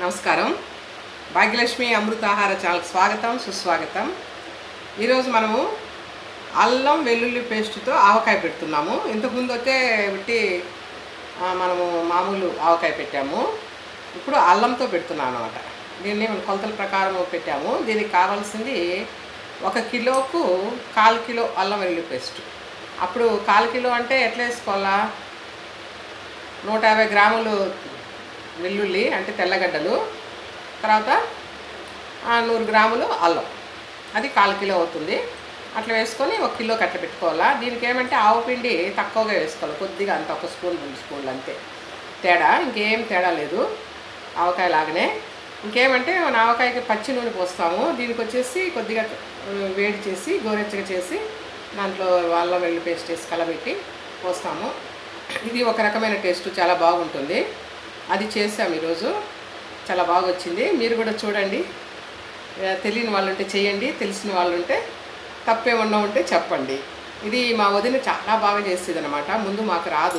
నమస్కారం భాగ్యలక్ష్మి అమృతాహార ఛానల్కి స్వాగతం సుస్వాగతం ఈరోజు మనము అల్లం వెల్లుల్లి పేస్ట్తో ఆవకాయ పెడుతున్నాము ఇంతకుముందు అయితే పెట్టి ఆ, మనము మామూలు ఆవకాయ పెట్టాము ఇప్పుడు అల్లంతో పెడుతున్నాం అనమాట దీన్ని మనం కొలతల ప్రకారం పెట్టాము దీనికి కావాల్సింది ఒక కిలోకు కాల్ కిలో అల్లం వెల్లుల్లి పేస్ట్ అప్పుడు కాల్ కిలో అంటే ఎట్లా వేసుకోవాలా నూట యాభై గ్రాములు వెల్లుల్లి అంటే తెల్లగడ్డలు తర్వాత ఆ, నూరు గ్రాములు అల్లం అది కాల్ కిలో అవుతుంది అట్లా వేసుకొని ఒక కిలోకి అట్లా పెట్టుకోవాలా దీనికి ఏమంటే ఆవు పిండి తక్కువగా వేసుకోవాలి కొద్దిగా అంత ఒక స్పూన్ రెండు స్పూన్లు అంతే తేడా ఇంకేం తేడా లేదు ఆవకాయ లాగానే ఇంకేమంటే మన ఆవకాయకి పచ్చి నూనె పోస్తాము దీనికి వచ్చేసి కొద్దిగా ఆ, వేడి చేసి గోరెచ్చగా చేసి దాంట్లో అల్లం వెల్లుల్లి పేస్ట్ వేసి కలబెట్టి పోస్తాము ఇది ఒక రకమైన టేస్ట్ చాలా బాగుంటుంది అది చేసాము ఈరోజు చాలా బాగా వచ్చింది మీరు కూడా చూడండి ఆ, తెలియని వాళ్ళు ఉంటే చేయండి తెలిసిన వాళ్ళు ఉంటే తప్పేమన్నా ఉంటే చెప్పండి ఇది మా వదిన చాలా బాగా చేసేది అనమాట ముందు మాకు రాదు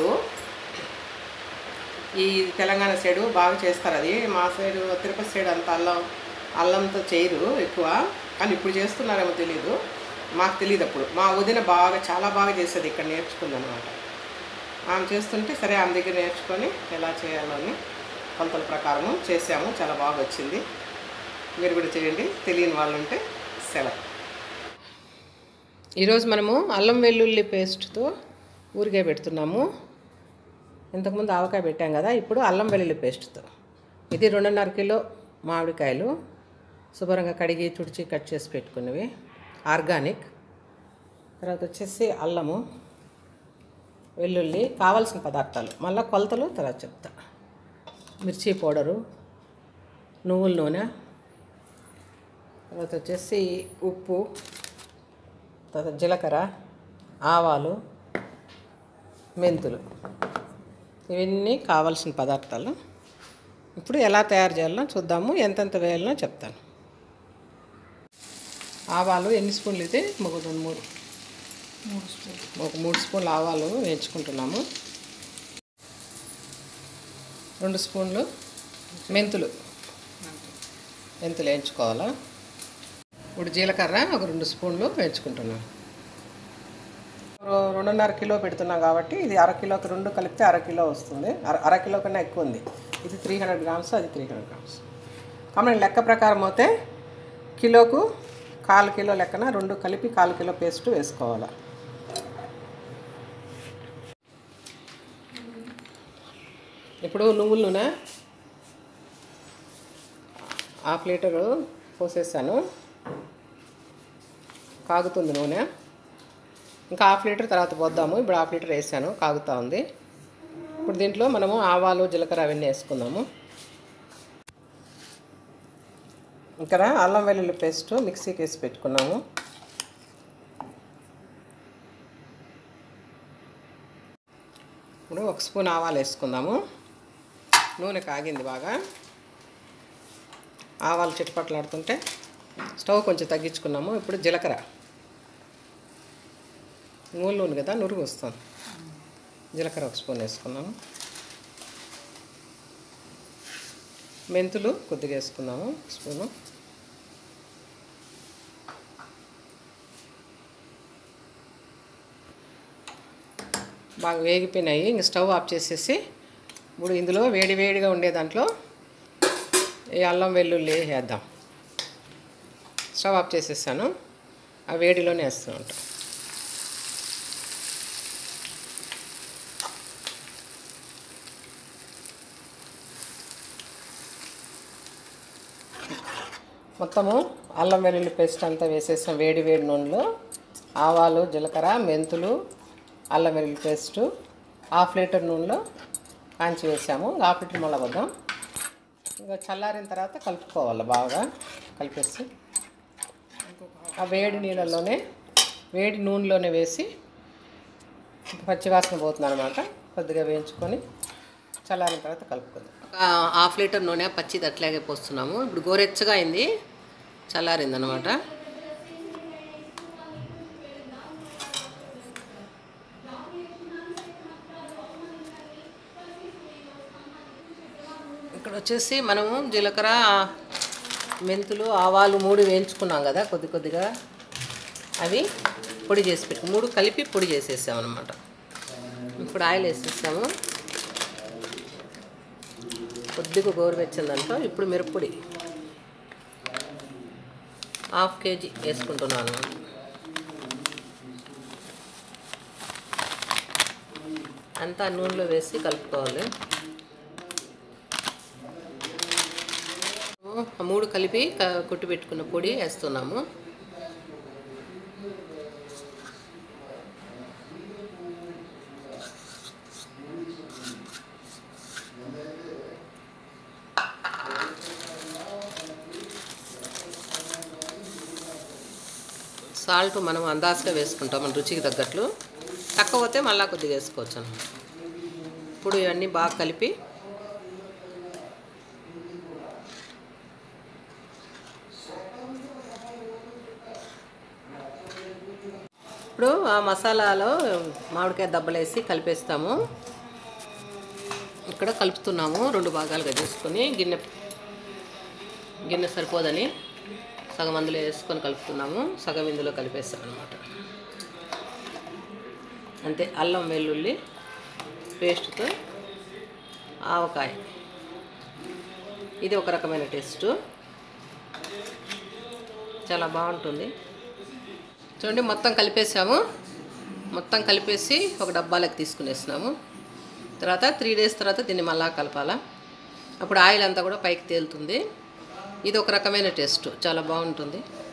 ఈ తెలంగాణ సైడు బాగా చేస్తారు అది మా సైడు తిరుపతి సైడ్ అంత అల్లం అల్లంతో చేయరు ఎక్కువ కానీ ఇప్పుడు చేస్తున్నారేమో తెలీదు మాకు తెలియదు అప్పుడు మా వదిన బాగా చాలా బాగా చేసేది ఇక్కడ నేర్చుకుంది అనమాట ఆమె చేస్తుంటే సరే ఆమె దగ్గర నేర్చుకొని ఎలా చేయాలని కొలతల ప్రకారము చేసాము చాలా బాగా వచ్చింది మీరు కూడా చేయండి తెలియని వాళ్ళు ఉంటే సెలవు ఈరోజు మనము అల్లం వెల్లుల్లి పేస్ట్తో ఊరికాయ పెడుతున్నాము ఇంతకుముందు ఆవకాయ పెట్టాం కదా ఇప్పుడు అల్లం వెల్లుల్లి పేస్ట్తో ఇది రెండున్నర కిలో మామిడికాయలు శుభ్రంగా కడిగి తుడిచి కట్ చేసి పెట్టుకున్నవి ఆర్గానిక్ తర్వాత వచ్చేసి అల్లము వెల్లుల్లి కావాల్సిన పదార్థాలు మళ్ళీ కొలతలు తర్వాత చెప్తా మిర్చి పౌడరు నువ్వుల నూనె తర్వాత వచ్చేసి ఉప్పు తర్వాత జీలకర్ర ఆవాలు మెంతులు ఇవన్నీ కావాల్సిన పదార్థాలు ఇప్పుడు ఎలా తయారు చేయాలో చూద్దాము ఎంతెంత వేయాలనో చెప్తాను ఆవాలు ఎన్ని స్పూన్లు అయితే ఒక రెండు మూడు ఒక మూడు స్పూన్లు ఆవాలు వేయించుకుంటున్నాము రెండు స్పూన్లు మెంతులు మెంతులు వేయించుకోవాలా ఇప్పుడు జీలకర్ర ఒక రెండు స్పూన్లు వేయించుకుంటున్నాం రో- రెండున్నర కిలో పెడుతున్నాం కాబట్టి ఇది అర కిలోకి రెండు కలిపితే అర కిలో వస్తుంది అర అర కిలో కన్నా ఎక్కువ ఉంది ఇది త్రీ హండ్రెడ్ గ్రామ్స్ అది త్రీ హండ్రెడ్ గ్రామ్స్ కాబట్టి లెక్క ప్రకారం అయితే కిలోకు కాలు కిలో లెక్కన రెండు కలిపి కాలు కిలో పేస్ట్ వేసుకోవాలి ఇప్పుడు నువ్వుల నూనె హాఫ్ లీటరు పోసేసాను కాగుతుంది నూనె ఇంకా హాఫ్ లీటర్ తర్వాత పోద్దాము ఇప్పుడు హాఫ్ లీటర్ వేసాను కాగుతూ ఉంది ఇప్పుడు దీంట్లో మనము ఆవాలు జీలకర్ర అవన్నీ వేసుకుందాము ఇక్కడ అల్లం వెల్లుల్లి పేస్ట్ మిక్సీకి వేసి పెట్టుకున్నాము ఇప్పుడు ఒక స్పూన్ ఆవాలు వేసుకుందాము నూనె కాగింది బాగా ఆవాలు చిటపట్లాడుతుంటే స్టవ్ కొంచెం తగ్గించుకున్నాము ఇప్పుడు జీలకర్ర నూనె నూనె కదా నురుగు వస్తుంది జీలకర్ర ఒక స్పూన్ వేసుకున్నాము మెంతులు కొద్దిగా వేసుకున్నాము ఒక స్పూను బాగా వేగిపోయినాయి ఇంక స్టవ్ ఆఫ్ చేసేసి ఇప్పుడు ఇందులో వేడి వేడిగా ఉండే దాంట్లో ఈ అల్లం వెల్లుల్లి వేద్దాం స్టవ్ ఆఫ్ చేసేసాను ఆ వేడిలోనే వేస్తూ ఉంటాం మొత్తము అల్లం వెల్లుల్లి పేస్ట్ అంతా వేసేసాం వేడి వేడి నూనెలో ఆవాలు జీలకర్ర మెంతులు అల్లం వెల్లుల్లి పేస్టు హాఫ్ లీటర్ నూనెలో కాంచి వేసాము హాఫ్ లీటర్ మళ్ళీ వద్దాం ఇంకా చల్లారిన తర్వాత కలుపుకోవాలి బాగా కలిపేసి ఆ వేడి నీళ్ళలోనే వేడి నూనెలోనే వేసి పచ్చివాసన పోతుంది అనమాట కొద్దిగా వేయించుకొని చల్లారిన తర్వాత కలుపుకుందాం ఒక హాఫ్ లీటర్ నూనె పచ్చిది అట్లాగే పోస్తున్నాము ఇప్పుడు గోరెచ్చగా అయింది చల్లారింది అనమాట ఇక్కడ వచ్చేసి మనము జీలకర్ర మెంతులు ఆవాలు మూడు వేయించుకున్నాం కదా కొద్ది కొద్దిగా అవి పొడి చేసి పెట్టు మూడు కలిపి పొడి చేసేసాం అనమాట ఇప్పుడు ఆయిల్ వేసేసాము కొద్దిగా గోరువెచ్చిన దాంట్లో ఇప్పుడు మిరప్పొడి హాఫ్ కేజీ వేసుకుంటున్నాను అంతా నూనెలో వేసి కలుపుకోవాలి ఆ మూడు కలిపి క- కొట్టి పెట్టుకున్న పొడి వేస్తున్నాము సాల్ట్ మనం అందాజుగా వేసుకుంటాం మన రుచికి తగ్గట్లు తక్కువ పోతే మళ్ళీ కొద్దిగా వేసుకోవచ్చు అన్నమాట ఇప్పుడు ఇవన్నీ బాగా కలిపి ఇప్పుడు ఆ మసాలాలో మామిడికాయ దెబ్బలేసి కలిపేస్తాము ఇక్కడ కలుపుతున్నాము రెండు భాగాలుగా చేసుకొని గిన్నె గిన్నె సరిపోదని సగం అందులో వేసుకొని కలుపుతున్నాము సగం ఇందులో కలిపేస్తాం అనమాట అంతే అల్లం వెల్లుల్లి పేస్ట్తో ఆవకాయ ఇది ఒక రకమైన టేస్ట్ చాలా బాగుంటుంది చూడండి మొత్తం కలిపేసాము మొత్తం కలిపేసి ఒక డబ్బాలకు తీసుకునేసినాము తర్వాత త్రీ డేస్ తర్వాత దీన్ని మళ్ళా కలపాలా అప్పుడు ఆయిల్ అంతా కూడా పైకి తేలుతుంది ఇది ఒక రకమైన టేస్ట్ చాలా బాగుంటుంది